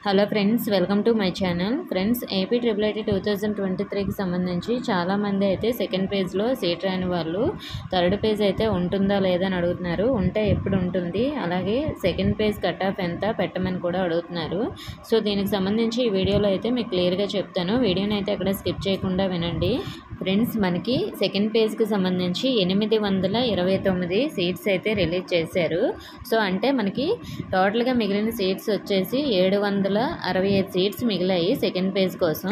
hello friends welcome to my channel friends AP triple IT two thousand twenty త్రీకి సంబంధించి చాలామంది అయితే second పేజ్లో సీట్ రాని వాళ్ళు థర్డ్ పేజ్ అయితే ఉంటుందా లేదా అని అడుగుతున్నారు ఉంటే ఎప్పుడు ఉంటుంది అలాగే సెకండ్ పేజ్ కట్ ఆఫ్ ఎంత పెట్టమని కూడా అడుగుతున్నారు సో దీనికి సంబంధించి ఈ వీడియోలో అయితే మీకు క్లియర్గా చెప్తాను వీడియోని అయితే అక్కడ స్కిప్ చేయకుండా వినండి ఫ్రెండ్స్ మనకి సెకండ్ పేజ్కి సంబంధించి ఎనిమిది వందల ఇరవై తొమ్మిది సీట్స్ అయితే రిలీజ్ చేశారు సో అంటే మనకి టోటల్గా మిగిలిన సీట్స్ వచ్చేసి ఏడు వందల అరవై ఐదు సీట్స్ మిగిలాయి సెకండ్ పేజ్ కోసం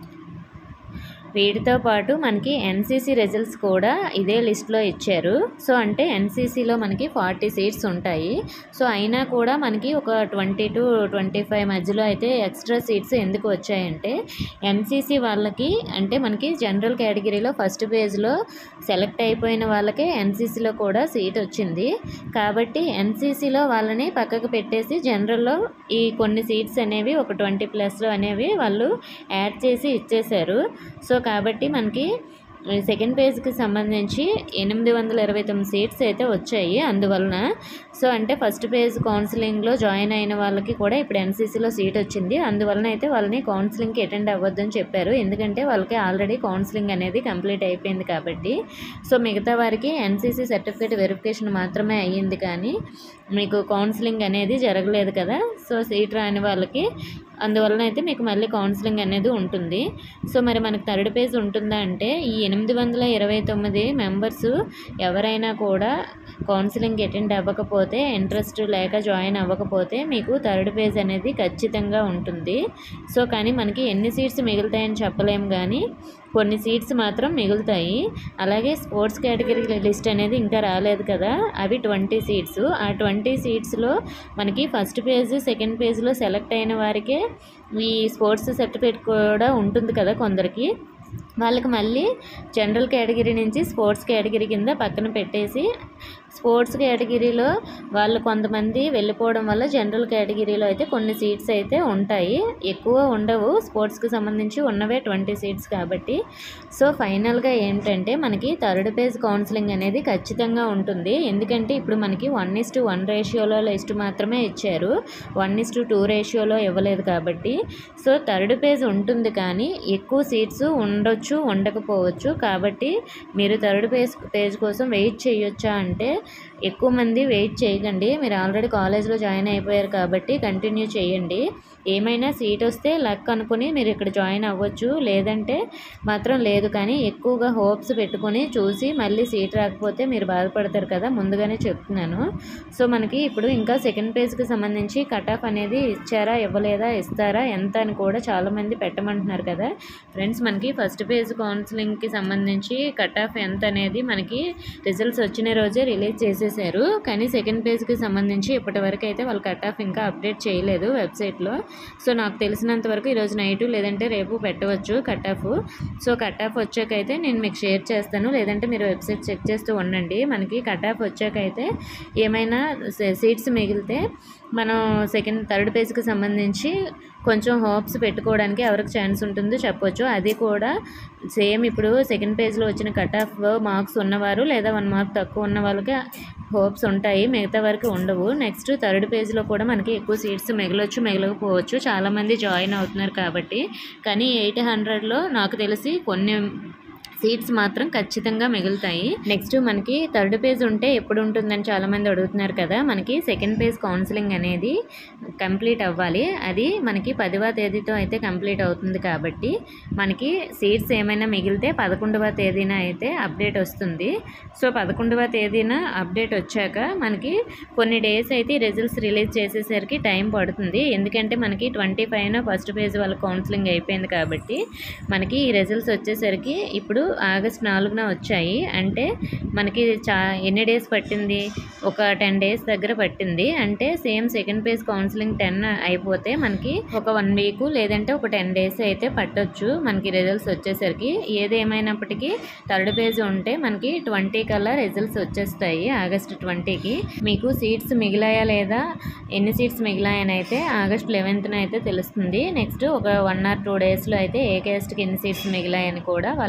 వీటితో పాటు మనకి ఎన్సీసీ రిజల్ట్స్ కూడా ఇదే లిస్ట్లో ఇచ్చారు సో అంటే ఎన్సీసీలో మనకి ఫార్టీ సీట్స్ ఉంటాయి సో అయినా కూడా మనకి ఒక ట్వంటీ టు ట్వంటీ ఫైవ్ మధ్యలో అయితే ఎక్స్ట్రా సీట్స్ ఎందుకు వచ్చాయంటే ఎన్సీసీ వాళ్ళకి అంటే మనకి జనరల్ కేటగిరీలో ఫస్ట్ పేజ్లో సెలెక్ట్ అయిపోయిన వాళ్ళకే ఎన్సీసీలో కూడా సీట్ వచ్చింది కాబట్టి ఎన్సీసీలో వాళ్ళని పక్కకు పెట్టేసి జనరల్లో ఈ కొన్ని సీట్స్ అనేవి ఒక ట్వంటీ ప్లస్లో అనేవి వాళ్ళు యాడ్ చేసి ఇచ్చేశారు సో కాబట్టి మనకి సెకండ్ పేజ్కి సంబంధించి ఎనిమిది వందల ఇరవై తొమ్మిది సీట్స్ అయితే వచ్చాయి అందువలన సో అంటే ఫస్ట్ పేజ్ కౌన్సిలింగ్లో జాయిన్ అయిన వాళ్ళకి కూడా ఇప్పుడు ఎన్సీసీలో సీట్ వచ్చింది అందువలన అయితే వాళ్ళని కౌన్సిలింగ్కి అటెండ్ అవ్వద్దని చెప్పారు ఎందుకంటే వాళ్ళకి ఆల్రెడీ కౌన్సిలింగ్ అనేది కంప్లీట్ అయిపోయింది కాబట్టి సో మిగతా వారికి ఎన్సీసీ సర్టిఫికేట్ వెరిఫికేషన్ మాత్రమే అయ్యింది కానీ మీకు కౌన్సిలింగ్ అనేది జరగలేదు కదా సో సీట్ రాని వాళ్ళకి అందువలన అయితే మీకు మళ్ళీ కౌన్సిలింగ్ అనేది ఉంటుంది సో మరి మనకు థర్డ్ పేజ్ ఉంటుందా అంటే ఈ ఎనిమిది వందల ఇరవై తొమ్మిది మెంబర్స్ ఎవరైనా కూడా కౌన్సిలింగ్ అటెండ్ అవ్వకపోతే ఇంట్రెస్ట్ లేక జాయిన్ అవ్వకపోతే మీకు థర్డ్ పేజ్ అనేది ఖచ్చితంగా ఉంటుంది సో కానీ మనకి ఎన్ని సీట్స్ మిగులుతాయని చెప్పలేము కానీ కొన్ని సీట్స్ మాత్రం మిగులుతాయి అలాగే స్పోర్ట్స్ కేటగిరీ లిస్ట్ అనేది ఇంకా రాలేదు కదా అవి ట్వంటీ సీట్స్ ఆ ట్వంటీ సీట్స్లో మనకి ఫస్ట్ పేజ్ సెకండ్ పేజ్లో సెలెక్ట్ అయిన వారికే ఈ స్పోర్ట్స్ సర్టిఫికేట్ కూడా ఉంటుంది కదా కొందరికి వాళ్ళకి మళ్ళీ జనరల్ కేటగిరీ నుంచి స్పోర్ట్స్ కేటగిరీ కింద పక్కన పెట్టేసి స్పోర్ట్స్ కేటగిరీలో వాళ్ళు కొంతమంది వెళ్ళిపోవడం వల్ల జనరల్ కేటగిరీలో అయితే కొన్ని సీట్స్ అయితే ఉంటాయి ఎక్కువ ఉండవు స్పోర్ట్స్కి సంబంధించి ఉన్నవే ట్వంటీ సీట్స్ కాబట్టి సో ఫైనల్గా ఏంటంటే మనకి థర్డ్ పేజ్ కౌన్సిలింగ్ అనేది ఖచ్చితంగా ఉంటుంది ఎందుకంటే ఇప్పుడు మనకి వన్ ఇస్ టు వన్ రేషియోలో లిస్ట్ మాత్రమే ఇచ్చారు వన్ ఇస్ టు టూ రేషియోలో ఇవ్వలేదు కాబట్టి సో థర్డ్ పేజ్ ఉంటుంది కానీ ఎక్కువ సీట్స్ ఉండొచ్చు ఉండకపోవచ్చు కాబట్టి మీరు థర్డ్ పేజ్ పేజ్ కోసం వెయిట్ చేయొచ్చా అంటే ఎక్కువ మంది వెయిట్ చేయకండి మీరు ఆల్రెడీ కాలేజ్లో జాయిన్ అయిపోయారు కాబట్టి కంటిన్యూ చేయండి ఏమైనా సీట్ వస్తే లక్ అనుకుని మీరు ఇక్కడ జాయిన్ అవ్వచ్చు లేదంటే మాత్రం లేదు కానీ ఎక్కువగా హోప్స్ పెట్టుకొని చూసి మళ్ళీ సీట్ రాకపోతే మీరు బాధపడతారు కదా ముందుగానే చెప్తున్నాను సో మనకి ఇప్పుడు ఇంకా సెకండ్ పేజ్కి సంబంధించి కట్ ఆఫ్ అనేది ఇచ్చారా ఇవ్వలేదా ఇస్తారా ఎంత అని కూడా చాలామంది పెట్టమంటున్నారు కదా ఫ్రెండ్స్ మనకి ఫస్ట్ పేజ్ కౌన్సిలింగ్కి సంబంధించి కట్ ఆఫ్ ఎంత అనేది మనకి రిజల్ట్స్ వచ్చిన రోజే రిలీజ్ చేసేసారు కానీ సెకండ్ పేజ్కి సంబంధించి ఇప్పటి వరకు అయితే వాళ్ళు కట్ ఆఫ్ ఇంకా అప్డేట్ చేయలేదు వెబ్సైట్లో సో నాకు తెలిసినంత వరకు ఈరోజు నైట్ లేదంటే రేపు పెట్టవచ్చు cut off so cut off వచ్చాకైతే నేను మీకు షేర్ చేస్తాను లేదంటే మీరు వెబ్సైట్ చెక్ చేస్తూ ఉండండి మనకి కట్ ఆఫ్ వచ్చాకైతే ఏమైనా సీట్స్ మిగిలితే మనం సెకండ్ థర్డ్ పేజ్కి సంబంధించి కొంచెం హోప్స్ పెట్టుకోవడానికి ఎవరికి ఛాన్స్ ఉంటుందో చెప్పొచ్చు అది కూడా సేమ్ ఇప్పుడు సెకండ్ పేజ్లో వచ్చిన కట్ ఆఫ్ మార్క్స్ ఉన్నవారు లేదా వన్ మార్క్ తక్కువ ఉన్న వాళ్ళకి హోప్స్ ఉంటాయి మిగతా వరకు ఉండవు నెక్స్ట్ థర్డ్ పేజ్లో కూడా మనకి ఎక్కువ సీట్స్ మిగలొచ్చు మిగలకపోవచ్చు చాలామంది జాయిన్ అవుతున్నారు కాబట్టి కానీ ఎయిట్ హండ్రెడ్లో నాకు తెలిసి కొన్ని సీట్స్ మాత్రం ఖచ్చితంగా మిగులుతాయి నెక్స్ట్ మనకి థర్డ్ పేజ్ ఉంటే ఎప్పుడు ఉంటుందని చాలామంది అడుగుతున్నారు కదా మనకి సెకండ్ పేజ్ కౌన్సిలింగ్ అనేది కంప్లీట్ అవ్వాలి అది మనకి పదివ తేదీతో అయితే కంప్లీట్ అవుతుంది కాబట్టి మనకి సీట్స్ ఏమైనా మిగిలితే పదకొండవ తేదీన అయితే అప్డేట్ వస్తుంది సో పదకొండవ తేదీన అప్డేట్ వచ్చాక మనకి కొన్ని డేస్ అయితే రిజల్ట్స్ రిలీజ్ చేసేసరికి టైం పడుతుంది ఎందుకంటే మనకి ట్వంటీ ఫైవ్న ఫస్ట్ పేజ్ వాళ్ళ కౌన్సిలింగ్ అయిపోయింది కాబట్టి మనకి ఈ రిజల్ట్స్ వచ్చేసరికి ఇప్పుడు ఆగస్ట్ నాలుగున వచ్చాయి అంటే మనకి చా ఎన్ని డేస్ పట్టింది ఒక టెన్ డేస్ దగ్గర పట్టింది అంటే same second page counselling ten అయిపోతే మనకి ఒక వన్ వీక్ లేదంటే ఒక టెన్ డేస్ అయితే పట్టొచ్చు మనకి రిజల్ట్స్ వచ్చేసరికి ఏదేమైనప్పటికీ థర్డ్ పేజ్ ఉంటే మనకి ట్వంటీ కల్లా రిజల్ట్స్ వచ్చేస్తాయి ఆగస్ట్ ట్వంటీకి మీకు సీట్స్ మిగిలాయా లేదా ఎన్ని సీట్స్ మిగిలాయని అయితే ఆగస్ట్ లెవెన్త్న అయితే తెలుస్తుంది నెక్స్ట్ ఒక వన్ ఆర్ టూ డేస్లో అయితే ఏ క్యాస్ట్కి ఎన్ని సీట్స్ మిగిలాయని కూడా వాళ్ళు అప్డేట్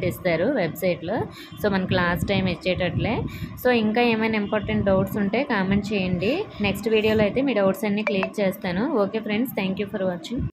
ఇస్తారు వెబ్సైట్లో సో మనకి లాస్ట్ టైం ఇచ్చేటట్లే సో ఇంకా ఏమైనా ఇంపార్టెంట్ డౌట్స్ ఉంటే కామెంట్ చేయండి నెక్స్ట్ వీడియోలో అయితే మీ డౌట్స్ అన్నీ క్లియర్ చేస్తాను okay friends thank you for watching